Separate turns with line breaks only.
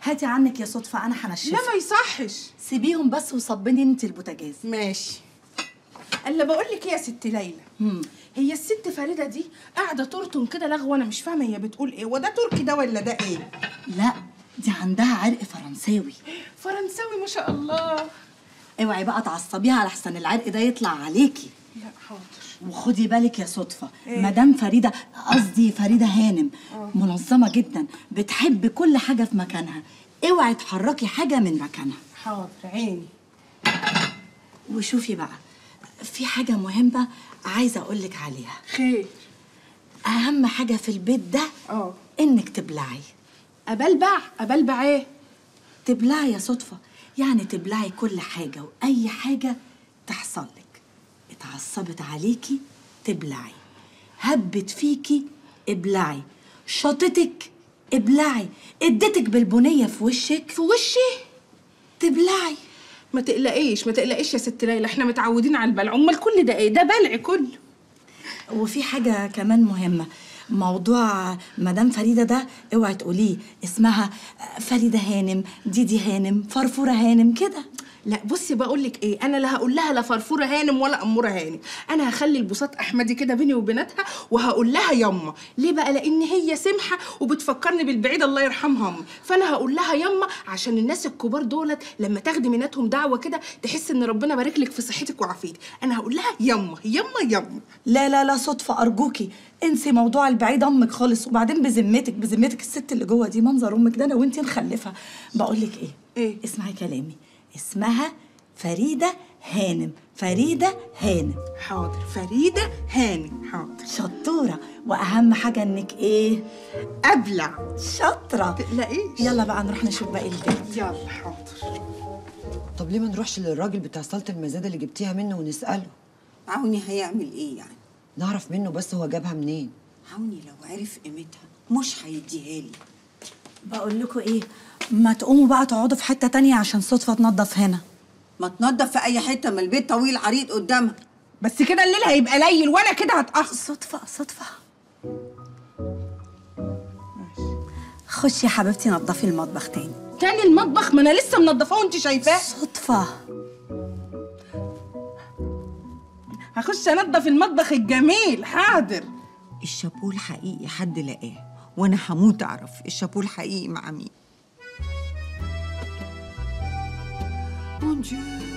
هاتي عنك يا صدفه انا هنشفها
لا ما يصحش
سيبيهم بس وصبني انت البوتاجاز
ماشي الا بقول لك ايه يا ست ليلى هي الست فريده دي قاعده ترطم كده لغوه انا مش فاهمه هي بتقول ايه وده تركي ده ولا ده ايه
لا دي عندها عرق فرنساوي
فرنساوي ما شاء الله
اوعي بقى تعصبيها على احسن العرق ده يطلع عليكي
لا حاضر
وخدي بالك يا صدفة
إيه؟
مدام فريدة قصدي فريدة هانم منظمة جدا بتحب كل حاجة في مكانها اوعي تحركي حاجة من مكانها
حاضر عيني
وشوفي بقى في حاجة مهمة عايزة أقولك عليها
خير
أهم حاجة في البيت ده
اه
إنك تبلعي
ابلبع ابلبع ايه
تبلعي يا صدفة يعني تبلعي كل حاجة وأي حاجة تحصل لك اتعصبت عليكي تبلعي هبت فيكي ابلعي شاطتك ابلعي اديتك بالبنية في وشك
في وشي
تبلعي
ما تقلقيش ما تقلقيش يا ست ليلى احنا متعودين على البلع امال كل ده ايه ده بلع كله
وفي حاجة كمان مهمة موضوع مدام فريدة ده اوعي تقوليه اسمها فريدة هانم ديدي هانم فرفورة هانم كده
لا بصي بقول لك ايه انا لا هقول لها لا فرفوره هانم ولا اموره هانم انا هخلي البساط احمدي كده بيني وبيناتها وهقول لها يما ليه بقى لان هي سمحه وبتفكرني بالبعيد الله يرحمها أمي. فانا هقول لها يما عشان الناس الكبار دولت لما تاخدي مناتهم دعوه كده تحس ان ربنا بارك لك في صحتك وعافيتك انا هقول لها يما يما يما
لا لا لا صدفة أرجوكي انسي موضوع البعيد أمك خالص وبعدين بذمتك بذمتك الست اللي جوه دي منظر أمك ده أنا وأنتي نخلفها بقول لك إيه؟
إيه؟
اسمعي كلامي اسمها فريدة هانم فريدة هانم
حاضر فريده هانم حاضر
شطورة وأهم حاجة إنك إيه؟
ابلع
شاطرة
تقلقيش
يلا بقى نروح نشوف باقي البيت
يلا حاضر
طب ليه ما نروحش للراجل بتاع صاله المزاد اللي جبتيها منه ونساله
عوني هيعمل ايه يعني
نعرف منه بس هو جابها منين
عوني لو عرف قيمتها مش هيديها لي
بقول لكم إيه؟ ما تقوموا بقى تقعدوا في حتة تانية عشان صدفة تنظف هنا
ما تنضف في اي حته ما البيت طويل عريض قدامها
بس كده الليل هيبقى ليل وانا كده هتاخر
صدفة صدفة خشي يا حبيبتي نظفي المطبخ تاني
تاني المطبخ ما انا لسه منضفاه وانت شايفاه
صدفة
هخش انضف المطبخ الجميل حاضر
الشابوه الحقيقي حد لقاه وانا هموت اعرف الشابوه الحقيقي مع مين بونجور